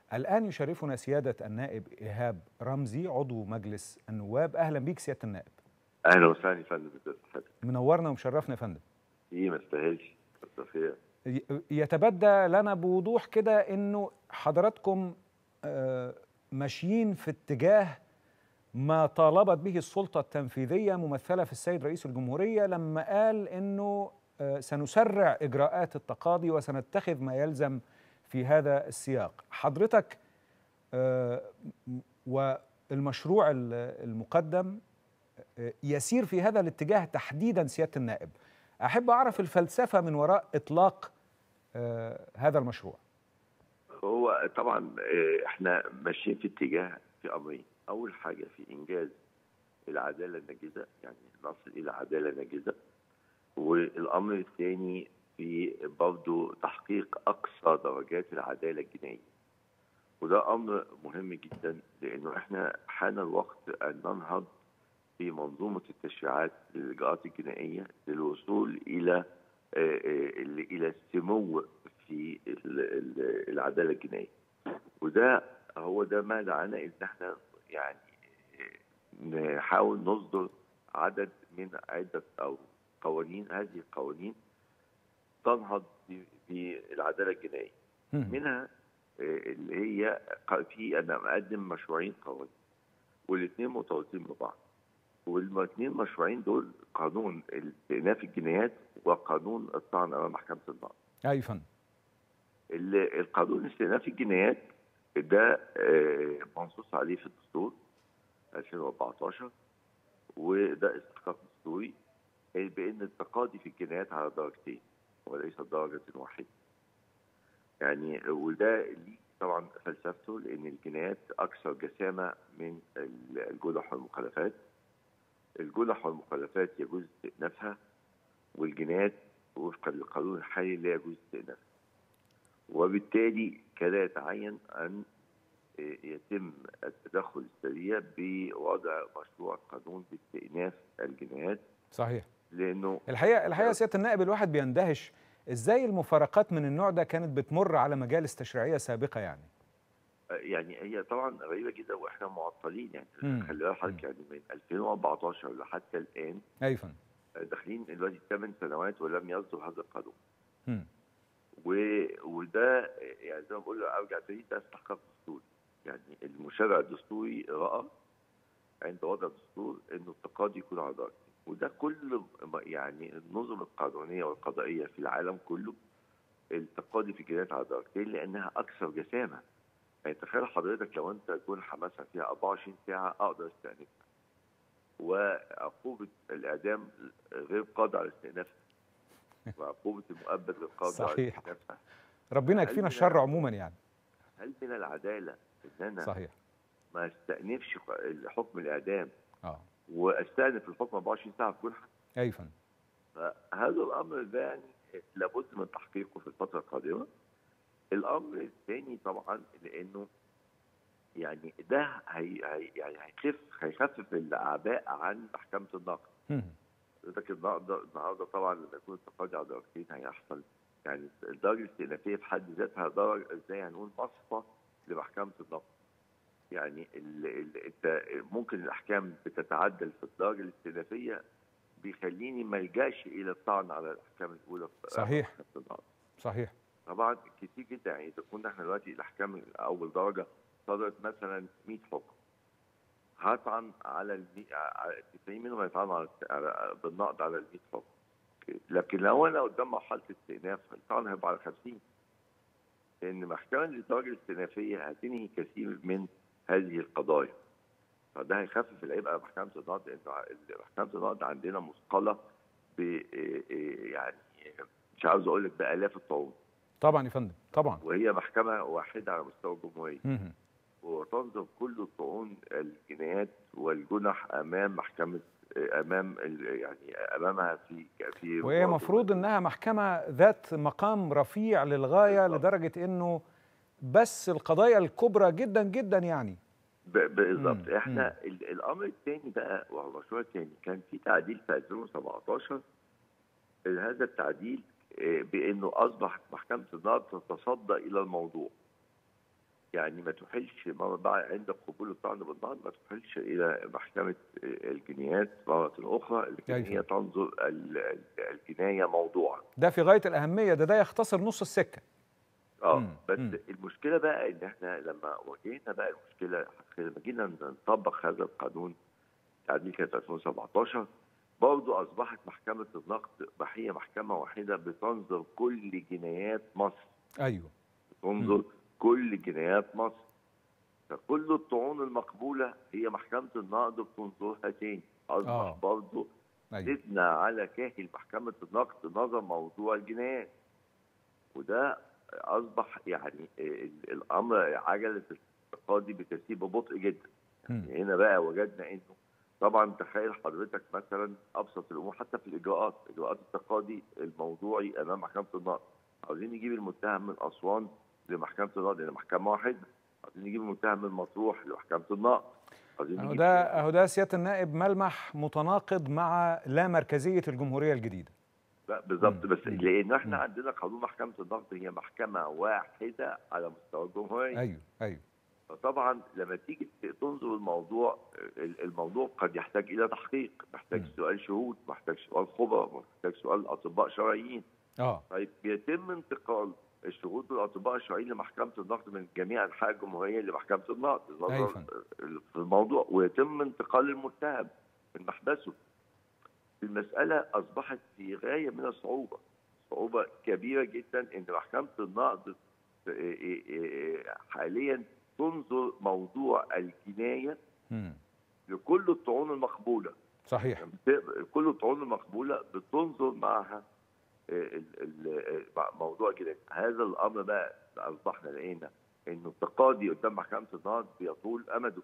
الآن يشرفنا سيادة النائب إيهاب رمزي عضو مجلس النواب أهلا بيك سيادة النائب اهلا وسهلا يا فندم ازي حضرتك منورنا ومشرفنا يا فندم ايه ما استاهلش كتر خير ي- يتبدى لنا بوضوح كده انه حضراتكم آه، ماشيين في اتجاه ما طالبت به السلطة التنفيذية ممثلة في السيد رئيس الجمهورية لما قال انه آه، سنسرع اجراءات التقاضي وسنتخذ ما يلزم في هذا السياق حضرتك آه، م- والمشروع ال- المقدم آه، يسير في هذا الاتجاه تحديدا سيادة النائب أحب أعرف الفلسفة من وراء إطلاق آه، هذا المشروع هو طبعا آه، احنا ماشيين في اتجاه في امرين اول حاجه في انجاز العداله الناجزه يعني نصل الى عداله ناجزه والامر الثاني في برضه تحقيق اقصى درجات العداله الجنائيه وده امر مهم جدا لانه احنا حان الوقت ان ننهض في منظومه التشريعات للاجراءات الجنائيه للوصول الى آه، آه، الى السمو في ال- ال- العداله الجنائيه وده هو ده ما دعانا ان احنا يعني آه، نحاول نصدر عدد من عده او قوانين هذه القوانين تنهض ب- بالعداله الجنائيه مم. منها آه، اللي هي ق- في انا مقدم مشروعين قوانين والاثنين مرتبطين ببعض والاثنين مشروعين دول قانون استئناف الجنايات وقانون الطعن امام محكمه النقض أي فندم ال- القانون استئناف الجنايات ده آه، منصوص عليه في الدستور 2014 وده استحقاق دستوري آه، بان التقاضي في الجنايات على درجتين وليس درجه واحده. يعني وده ليه طبعا فلسفته لان الجنايات اكثر جسامه من ال- الجنح والمخالفات. الجنح والمخالفات يجوز استئنافها والجنايات وفقا للقانون الحالي لا يجوز استئنافها. وبالتالي كان يتعين ان يتم التدخل السريع بوضع مشروع قانون باستئناف الجنايات صحيح لانه الحقيقة الحقيقة سيادة النائب الواحد بيندهش إزاي المفارقات من النوع ده كانت بتمر على مجالس تشريعية سابقة يعني يعني هي طبعا غريبه جدا واحنا معطلين يعني مم. خلي بالك حضرتك يعني من 2014 لحتى الان أي فندم داخلين دلوقتي 8 سنوات ولم يصدر هذا القانون مم. و... وده يعني زي ما بقول له ارجع تاني ده استحقاق دستوري يعني المشرع الدستوري راى عند وضع الدستور انه التقاضي يكون على درجتين وده كل ما- يعني النظم القانونيه والقضائيه في العالم كله التقاضي في الجنايات على درجتين لانها اكثر جسامه يعني تخيل حضرتك لو انت جنحه مثلا فيها 24 ساعه اقدر استأنفها وعقوبه الاعدام غير قادر على استئنافها وعقوبه المؤبد غير قادر على صحيح. استئنافها ربنا هل يكفينا ده- الشر عموما يعني هل من العداله ان انا صحيح ما استأنفش حكم الاعدام اه واستأنف الحكم 24 ساعه في جنحه أي فندم فهذا الامر ده يعني لابد من تحقيقه في الفتره القادمه. الامر الثاني طبعا لانه يعني ده هي هي يعني هيخف هيخفف الاعباء عن محكمه النقد. مم. حضرتك النهارده النهارده طبعا لما يكون التقاضي على درجتين هيحصل يعني الدرجه الاستئنافيه في حد ذاتها درجه زي هنقول مصفى لمحكمه النقد. يعني ال ال انت ممكن الاحكام بتتعدل في الدرجه الاستئنافيه بيخليني ما الجاش الى الطعن على الاحكام الاولى في صحيح. محكمة النقد. صحيح طبعا كتير جدا يعني اذا كنا احنا دلوقتي الاحكام اول درجه صدرت مثلا 100 حكم هطعن على ال 90 منهم هيطعنوا على على- بالنقد على ال 100 حكم لكن لو انا قدام مرحله استئناف الطعن هيبقى على 50 لان محكمه الدرجه الاستئنافيه هتنهي كثير من هذه القضايا فده هيخفف العبء على محكمه النقد لان محكمه النقد عندنا مثقله ب يعني مش عاوز اقول لك بالاف الطعون طبعا يا فندم طبعا وهي محكمه واحده على مستوى الجمهوريه مم. وتنظر كل الطعون الجنايات والجنح امام محكمه امام ال- يعني امامها في في وهي مفروض انها محكمه ذات مقام رفيع للغايه بالضبط. لدرجه انه بس القضايا الكبرى جدا جدا يعني ب- بالظبط مم. احنا ال- الامر الثاني بقى وهو المشروع الثاني كان في تعديل في 2017 هذا التعديل آه، بانه اصبح محكمه النقد تتصدى الى الموضوع يعني ما تحيلش مرة بعد عند قبول الطعن بالنقد ما تحيلش الى محكمه الجنايات مره اخرى لكن أيوة. هي تنظر ال- ال- الجنايه موضوعا ده في غايه الاهميه ده ده يختصر نص السكه اه مم. بس مم. المشكله بقى ان احنا لما واجهنا بقى المشكله لما جينا نطبق هذا القانون تعديل كانت 2017 برضه اصبحت محكمه النقد هي محكمه واحده بتنظر كل جنايات مصر ايوه تنظر كل جنايات مصر فكل الطعون المقبوله هي محكمه النقد بتنظرها تاني اصبح آه. برضه ايوه زدنا على كاهل محكمة النقد نظر موضوع الجنايات وده أصبح يعني ال- الأمر عجلة القاضي بتسير ببطء جدا مم. هنا بقى وجدنا إنه طبعا تخيل حضرتك مثلا أبسط الأمور حتى في الإجراءات إجراءات التقاضي الموضوعي أمام محكمة النقد عاوزين نجيب المتهم من أسوان لمحكمة النقد إلى محكمة واحدة عاوزين نجيب المتهم من مطروح لمحكمة النقد عاوزين اهو نجيب ده اهو ده سياده النائب ملمح متناقض مع لا مركزيه الجمهوريه الجديده لا بالظبط مم. بس مم. لان احنا مم. عندنا قانون محكمه النقد هي محكمه واحده على مستوى الجمهوريه ايوه ايوه فطبعا لما تيجي تنظر الموضوع ال- الموضوع قد يحتاج الى تحقيق محتاج مم. سؤال شهود محتاج سؤال خبراء محتاج سؤال اطباء شرعيين اه طيب بيتم انتقال الشهود والاطباء الشرعيين لمحكمه النقد من جميع انحاء الجمهوريه لمحكمه النقد النظر أيوة فندم. في الموضوع ويتم انتقال المتهم من محبسه المساله اصبحت في غايه من الصعوبه صعوبه كبيره جدا ان محكمه النقد حاليا تنظر موضوع الجنايه مم. لكل الطعون المقبوله صحيح لما تقبل- كل الطعون المقبوله بتنظر معها ال- ال- مع موضوع كده هذا الامر بقى اصبحنا لقينا انه التقاضي قدام محكمه النقد بيطول امده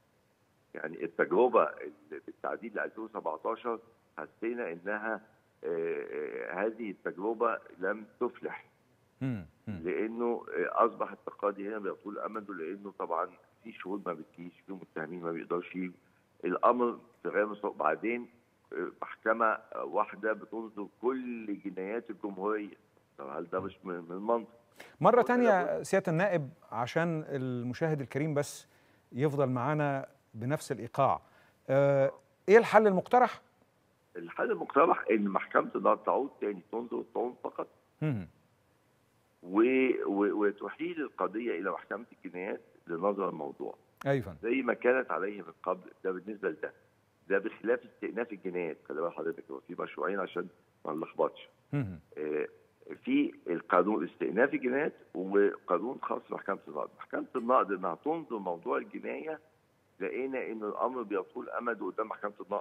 يعني التجربه اللي بالتعديل ل 2017 حسينا انها آه، آه، هذه التجربه لم تفلح مم. مم. لانه آه، اصبح التقاضي هنا بيطول امده لانه طبعا في شهود ما بتجيش في متهمين ما بيقدرش يجوا الامر في غير مسبق بعدين آه، محكمه واحده بتنظر كل جنايات الجمهوريه طب هل ده مش من من المنطق؟ مرة وده تانية سيادة النائب عشان المشاهد الكريم بس يفضل معانا بنفس الإيقاع آه، إيه الحل المقترح؟ الحل المقترح ان محكمه النقد تعود تاني تنظر الطعون فقط مم. و... و... وتحيل القضيه الى محكمه الجنايات لنظر الموضوع أيوة فندم. زي ما كانت عليه من قبل ده بالنسبه لده ده بخلاف استئناف الجنايات خلي بال حضرتك هو في مشروعين عشان ما نلخبطش مم. آه، في القانون استئناف الجنايات وقانون خاص بمحكمه النقد، محكمه النقد انها تنظر موضوع الجنايه لقينا ان الامر بيطول امده قدام محكمه النقد.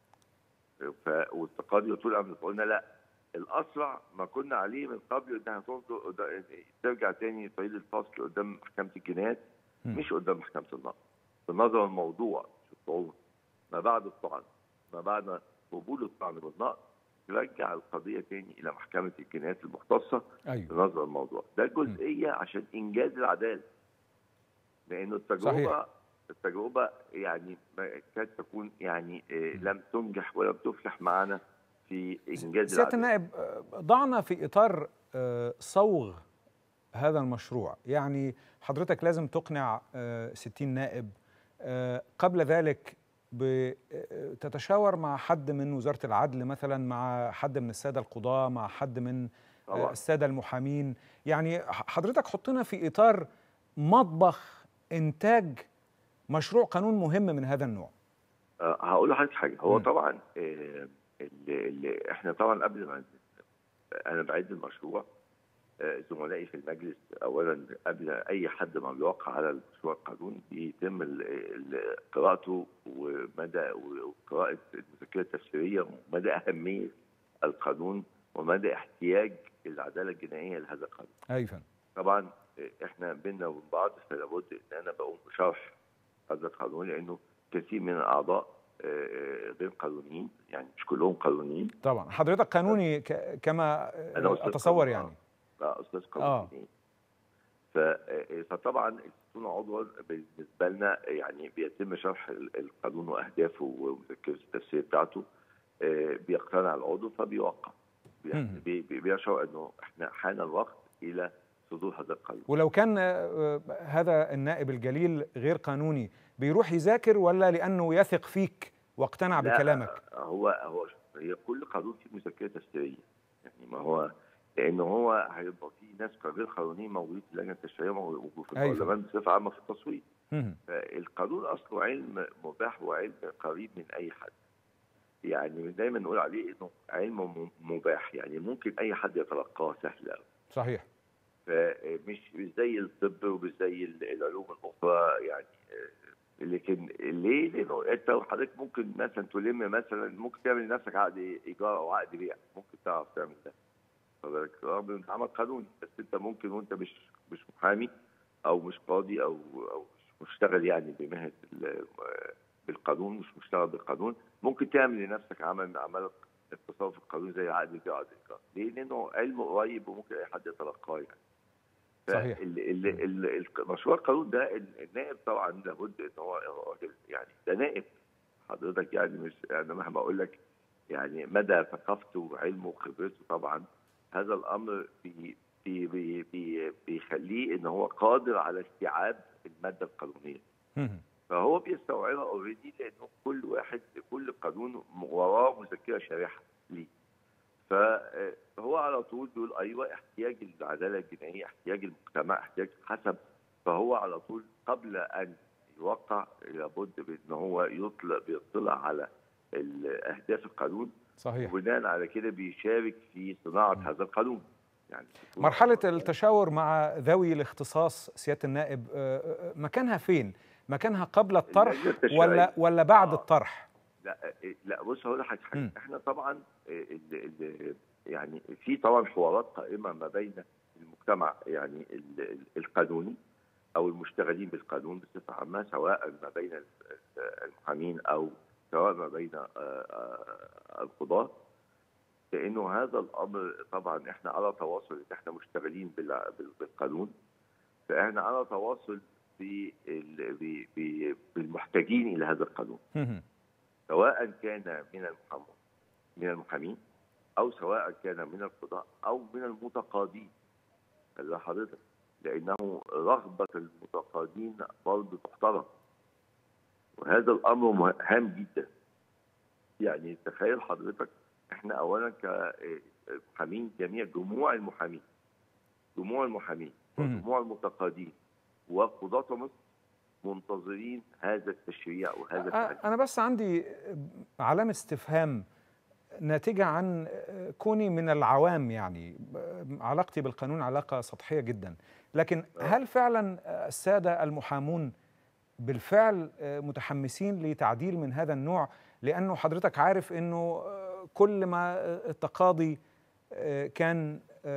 ف... والتقاضي يطول امده فقلنا لا الاسرع ما كنا عليه من قبل انها تنظر قد- ترجع تاني طريق الفصل قدام محكمه الجنايات مم. مش قدام محكمه النقد. بنظر الموضوع مش الطعون ما بعد الطعن ما بعد قبول الطعن بالنقد ترجع القضيه تاني الى محكمه الجنايات المختصه أيوة بنظر الموضوع ده جزئيه عشان انجاز العداله لانه التجربه صحيح. التجربه يعني ما كانت تكون يعني آه، لم تنجح ولم تفلح معنا في انجاز سيادة العداله النائب آه، ضعنا في إطار آه، صوغ هذا المشروع يعني حضرتك لازم تقنع آه، 60 نائب آه، قبل ذلك ب- آه، تتشاور مع حد من وزارة العدل مثلا مع حد من السادة القضاة مع حد من آه، طبعا السادة المحامين يعني ح- حضرتك حطنا في إطار مطبخ إنتاج مشروع قانون مهم من هذا النوع آه، هقول لحضرتك حاجه هو مم. طبعا آه، اللي اللي احنا طبعا قبل ما انا بعد المشروع آه، زملائي في المجلس اولا قبل اي حد ما بيوقع على المشروع القانون بيتم ال- ال- قراءته ومدى وقراءه المذكره التفسيريه ومدى اهميه القانون ومدى احتياج العداله الجنائيه لهذا القانون. أي فندم طبعا آه، احنا بينا وبين بعض فلا بد ان انا بقوم بشرح هذا القانون لانه كثير من الاعضاء آه، غير قانونيين يعني مش كلهم قانونيين طبعا حضرتك قانوني ك- كما آه، أنا أستاذ أتصور قانون، يعني لا استاذ آه. قانونيين ف- آه، فطبعا الستون عضوا بالنسبه لنا يعني بيتم شرح ال- القانون واهدافه ومذكره التفسير بتاعته آه، بيقتنع العضو فبيوقع بي- مم. بي- بي- بيشعر انه احنا حان الوقت الى صدور هذا القانون ولو كان هذا النائب الجليل غير قانوني بيروح يذاكر ولا لانه يثق فيك واقتنع بكلامك هو هو هي كل قانون فيه مذكره تشريعيه يعني ما هو لان هو هيبقى في ناس غير قانونيين موجودين في اللجنه التشريعيه وفي البرلمان بصفه عامه في التصويت فالقانون اصله علم مباح وعلم قريب من اي حد يعني دايما نقول عليه انه علم مباح يعني ممكن اي حد يتلقاه سهل قوي صحيح فمش مش زي الطب ومش زي العلوم الاخرى يعني لكن ليه؟ لانه انت حضرتك ممكن مثلا تلم مثلا ممكن تعمل لنفسك عقد ايجار او عقد بيع ممكن تعرف تعمل ده فبالك رغم انه عمل قانوني بس انت ممكن وانت مش مش محامي او مش قاضي او او مش مشتغل يعني بمهنه بالقانون مش مشتغل بالقانون ممكن تعمل لنفسك عمل من اعمال التصرف القانوني زي عقد البيع وعقد الايجار ليه؟ لانه علم قريب وممكن اي حد يتلقاه يعني صحيح مشروع القانون ده النائب طبعا لابد ان هو يعني ده نائب حضرتك يعني مش انا مهما اقول لك يعني مدى ثقافته وعلمه وخبرته طبعا هذا الامر بي بي بي بي بيخليه ان هو قادر على استيعاب الماده القانونيه فهو بيستوعبها اوريدي لانه كل واحد كل قانون وراه مذكره شارحه ليه فهو على طول بيقول ايوه احتياج العداله الجنائيه احتياج المجتمع احتياج حسب فهو على طول قبل ان يوقع لابد بان هو يطلع بيطلع على اهداف القانون صحيح وبناء على كده بيشارك في صناعه م. هذا القانون يعني مرحله التشاور مع ذوي الاختصاص سياده النائب مكانها فين مكانها قبل الطرح ولا ولا بعد آه. الطرح لا لا بص هقول لحضرتك حاجه احنا طبعا ال ال يعني في طبعا حوارات قائمه ما بين المجتمع يعني القانوني او المشتغلين بالقانون بصفه عامه سواء ما بين المحامين او سواء ما بين القضاه لانه هذا الامر طبعا احنا على تواصل ان احنا مشتغلين بالقانون فاحنا على تواصل بالمحتاجين الى هذا القانون سواء كان من المحامين من المحامين او سواء كان من القضاء او من المتقاضين خلي حضرتك لانه رغبه المتقاضين برضه تحترم وهذا الامر هام جدا يعني تخيل حضرتك احنا اولا كمحامين جميع جموع المحامين جموع المحامين وجموع المتقاضين وقضاة مصر منتظرين هذا التشريع وهذا التعديل. انا بس عندي علامه استفهام ناتجه عن كوني من العوام يعني علاقتي بالقانون علاقه سطحيه جدا لكن هل فعلا الساده المحامون بالفعل متحمسين لتعديل من هذا النوع لانه حضرتك عارف انه كل ما التقاضي كان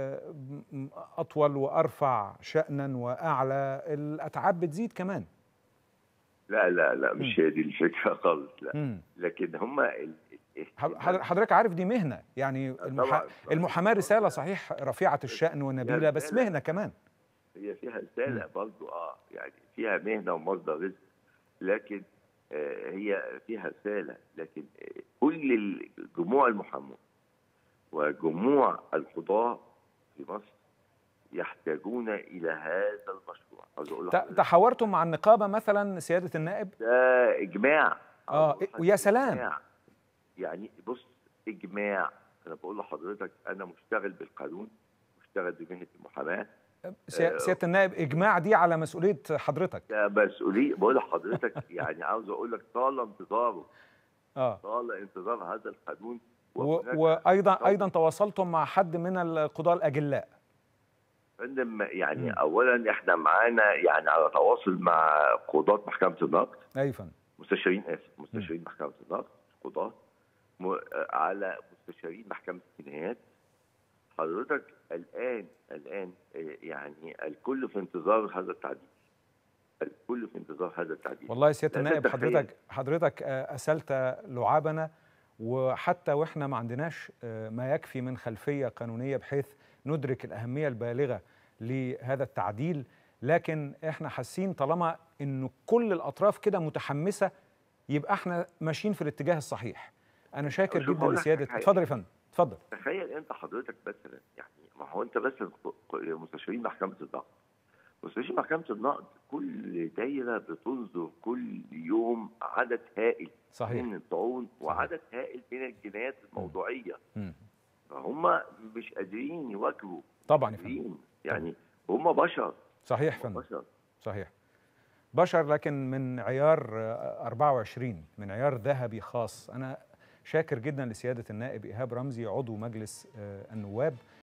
اطول وارفع شانا واعلى الاتعاب بتزيد كمان لا لا لا مش هي دي الفكره خالص لا مم. لكن هم حضرتك عارف دي مهنه يعني المح... المحاماه رساله صحيح رفيعه الشان ونبيله بس مهنه كمان هي فيها رساله برضه اه يعني فيها مهنه ومصدر رزق لكن آه هي فيها رساله لكن آه كل جموع المحامون وجموع القضاه في مصر يحتاجون الى هذا المشروع عاوز اقول تحاورتم مع النقابه مثلا سياده النائب ده اجماع اه ويا سلام إجماع. يعني بص اجماع انا بقول لحضرتك انا مشتغل بالقانون مشتغل بمهنه المحاماه سياده النائب اجماع دي على مسؤوليه حضرتك ده مسؤوليه بقول لحضرتك يعني عاوز اقول لك طال انتظاره اه طال انتظار هذا القانون وايضا ايضا تواصلتم مع حد من القضاه الاجلاء فندم يعني م. اولا احنا معانا يعني على تواصل مع قضاه محكمه النقد ايوه مستشارين اسف مستشارين م. محكمه النقد قضاه م... على مستشارين محكمه الجنايات حضرتك الان الان يعني الكل في انتظار هذا التعديل الكل في انتظار هذا التعديل والله يا سياده النائب حضرتك حضرتك اسلت لعابنا وحتى واحنا ما عندناش ما يكفي من خلفيه قانونيه بحيث ندرك الاهميه البالغه لهذا التعديل لكن احنا حاسين طالما انه كل الاطراف كده متحمسه يبقى احنا ماشيين في الاتجاه الصحيح انا شاكر جدا لسياده اتفضل يا فندم اتفضل تخيل انت حضرتك مثلا يعني ما هو انت بس مستشارين محكمه النقد مستشارين محكمه النقد كل دايره بتصدر كل يوم عدد هائل صحيح من الطعون وعدد هائل من الجنايات الموضوعيه مم. فهم مش قادرين يواجهوا طبعا يا فندم قادرين. يعني هم بشر صحيح يا هم فندم بشر صحيح بشر لكن من عيار آه، 24 من عيار ذهبي خاص انا شاكر جدا لسياده النائب ايهاب رمزي عضو مجلس آه، النواب